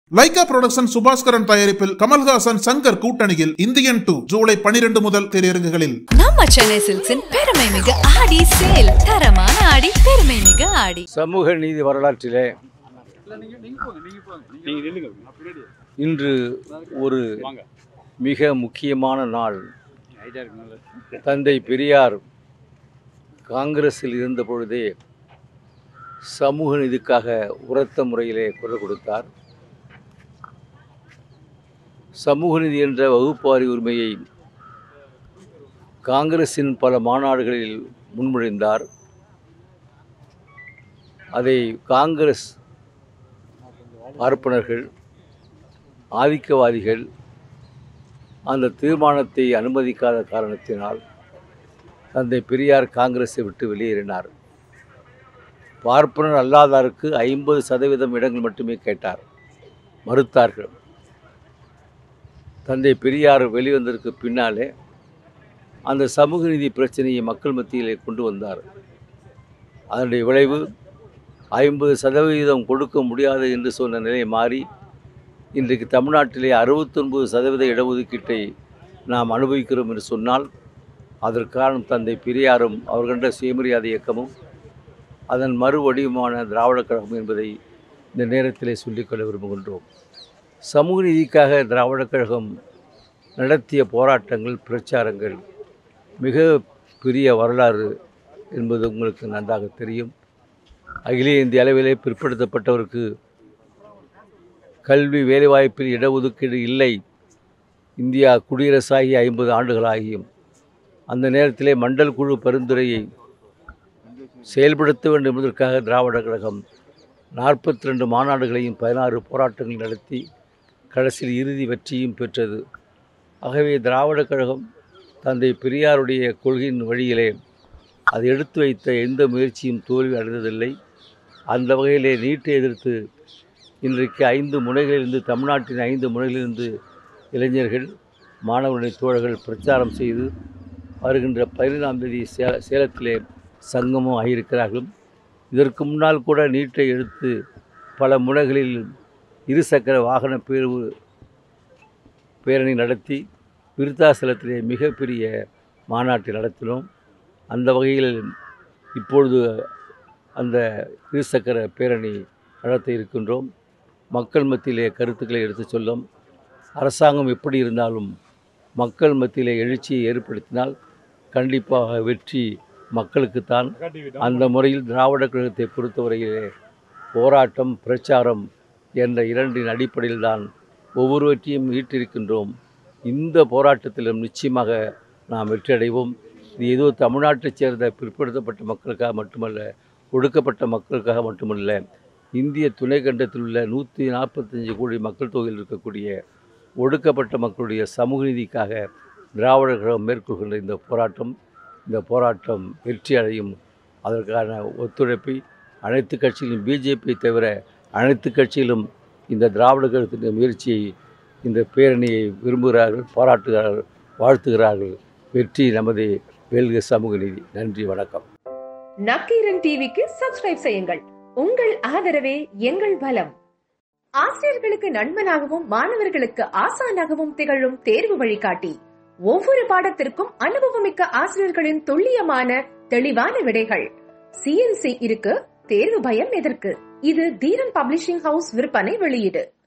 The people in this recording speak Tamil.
லைகா புரொடக்ஷன் சுபாஸ்கரன் தயாரிப்பில் கமல்ஹாசன் சங்கர் கூட்டணியில் இந்தியன் டூ ஜூலை பனிரெண்டு முதல் திரையரங்குகளில் நம்ம சென்னை சில்க்ஸின் பெருமை மிகு ஆடி சேல் தரமான ஆடி பெருமை மிகு ஆடி சமூக நீதி வரலாற்றிலே இன்று ஒரு மிக முக்கியமான நாள் தந்தை பெரியார் காங்கிரஸில் இருந்த பொழுதே சமூக நீதிக்காக உரத்த முறையிலே குரல் கொடுத்தார் சமூக நீதி என்ற வகுப்பாரி உரிமையை காங்கிரஸின் பல மாநாடுகளில் முன்மொழிந்தார் அதை காங்கிரஸ் பார்ப்பனர்கள் ஆதிக்கவாதிகள் அந்த தீர்மானத்தை அனுமதிக்காத காரணத்தினால் தந்தை பெரியார் காங்கிரஸை விட்டு வெளியேறினார் பார்ப்பனர் அல்லாதாருக்கு ஐம்பது சதவீதம் இடங்கள் மட்டுமே கேட்டார் மறுத்தார்கள் தந்தை பெரியார் வெளிவந்ததற்கு பின்னாலே அந்த சமூக நீதி பிரச்சனையை மக்கள் மத்தியிலே கொண்டு வந்தார் அதனுடைய விளைவு ஐம்பது சதவீதம் கொடுக்க முடியாது என்று சொன்ன நிலை மாறி இன்றைக்கு தமிழ்நாட்டிலே அறுபத்தொன்பது சதவீத இடஒதுக்கீட்டை நாம் அனுபவிக்கிறோம் என்று சொன்னால் அதற்கு காரணம் தந்தை பெரியாரும் அவர் கண்ட சுயமரியாதை இயக்கமும் அதன் மறு வடிவமான திராவிடக் கழகம் என்பதை இந்த நேரத்திலே சொல்லிக்கொள்ள விரும்புகின்றோம் சமூக நீதிக்காக திராவிடக் கழகம் நடத்திய போராட்டங்கள் பிரச்சாரங்கள் மிக பெரிய வரலாறு என்பது உங்களுக்கு நன்றாக தெரியும் அகில இந்திய அளவிலே பிற்படுத்தப்பட்டவருக்கு கல்வி வேலைவாய்ப்பில் இடஒதுக்கீடு இல்லை இந்தியா குடியரசாகி ஐம்பது ஆண்டுகளாகியும் அந்த நேரத்திலே மண்டல் குழு பரிந்துரையை செயல்படுத்த வேண்டும் என்பதற்காக திராவிட கழகம் நாற்பத்தி ரெண்டு மாநாடுகளையும் பதினாறு போராட்டங்கள் நடத்தி கடைசியில் இறுதி வெற்றியும் பெற்றது ஆகவே திராவிட கழகம் தந்தை பெரியாருடைய கொள்கையின் வழியிலே அது எடுத்து வைத்த எந்த முயற்சியும் தோல்வி அடைந்ததில்லை அந்த வகையிலே நீட்டை எதிர்த்து இன்றைக்கு ஐந்து முனைகளிலிருந்து தமிழ்நாட்டின் ஐந்து முனைகளிலிருந்து இளைஞர்கள் மாணவர்களின் தோழர்கள் பிரச்சாரம் செய்து வருகின்ற பதினைந்தாம் தேதி சே சேலத்திலே சங்கமும் ஆகியிருக்கிறார்கள் இதற்கு முன்னால் கூட நீட்டை எடுத்து பல முனைகளில் இருசக்கர வாகன பேர்வு பேரணி நடத்தி விருத்தாசலத்திலே மிகப்பெரிய மாநாட்டை நடத்தினோம் அந்த வகையில் இப்பொழுது அந்த இருசக்கர பேரணி நடத்த இருக்கின்றோம் மக்கள் மத்தியிலே கருத்துக்களை எடுத்துச் சொல்லும் அரசாங்கம் எப்படி இருந்தாலும் மக்கள் மத்தியிலே எழுச்சியை ஏற்படுத்தினால் கண்டிப்பாக வெற்றி மக்களுக்குத்தான் அந்த முறையில் திராவிட கழகத்தை பொறுத்தவரையிலே போராட்டம் பிரச்சாரம் என்ற இரண்டின் அடிப்படையில் தான் ஒவ்வொருவற்றையும் ஈட்டிருக்கின்றோம் இந்த போராட்டத்திலும் நிச்சயமாக நாம் வெற்றியடைவோம் இது ஏதோ தமிழ்நாட்டைச் சேர்ந்த பிற்படுத்தப்பட்ட மக்களுக்காக மட்டுமல்ல ஒடுக்கப்பட்ட மக்களுக்காக மட்டுமல்ல இந்திய துணைக்கண்டத்தில் உள்ள நூற்றி நாற்பத்தஞ்சு கோடி மக்கள் தொகையில் இருக்கக்கூடிய ஒடுக்கப்பட்ட மக்களுடைய சமூக நீதிக்காக திராவிட கழகம் மேற்கொள்கின்ற இந்த போராட்டம் இந்த போராட்டம் வெற்றி அடையும் அதற்கான ஒத்துழைப்பை அனைத்து கட்சிகளும் பிஜேபி தவிர அனைத்து கட்சிகளும் இந்த திராவிட கழகத்தின் முயற்சியை இந்த பேரணியை விரும்புகிறார்கள் பாராட்டுகிறார்கள் வாழ்த்துகிறார்கள் வெற்றி நமது வெல்க சமூக நீதி நன்றி வணக்கம் நக்கீரன் டிவிக்கு சப்ஸ்கிரைப் செய்யுங்கள் உங்கள் ஆதரவே எங்கள் பலம் ஆசிரியர்களுக்கு நண்பனாகவும் மாணவர்களுக்கு ஆசானாகவும் திகழும் தேர்வு வழிகாட்டி ஒவ்வொரு பாடத்திற்கும் அனுபவமிக்க ஆசிரியர்களின் துல்லியமான தெளிவான விடைகள் சிஎன்சி இருக்கு தேர்வு பயம் எதற்கு இது தீரன் பப்ளிஷிங் ஹவுஸ் விற்பனை வெளியீடு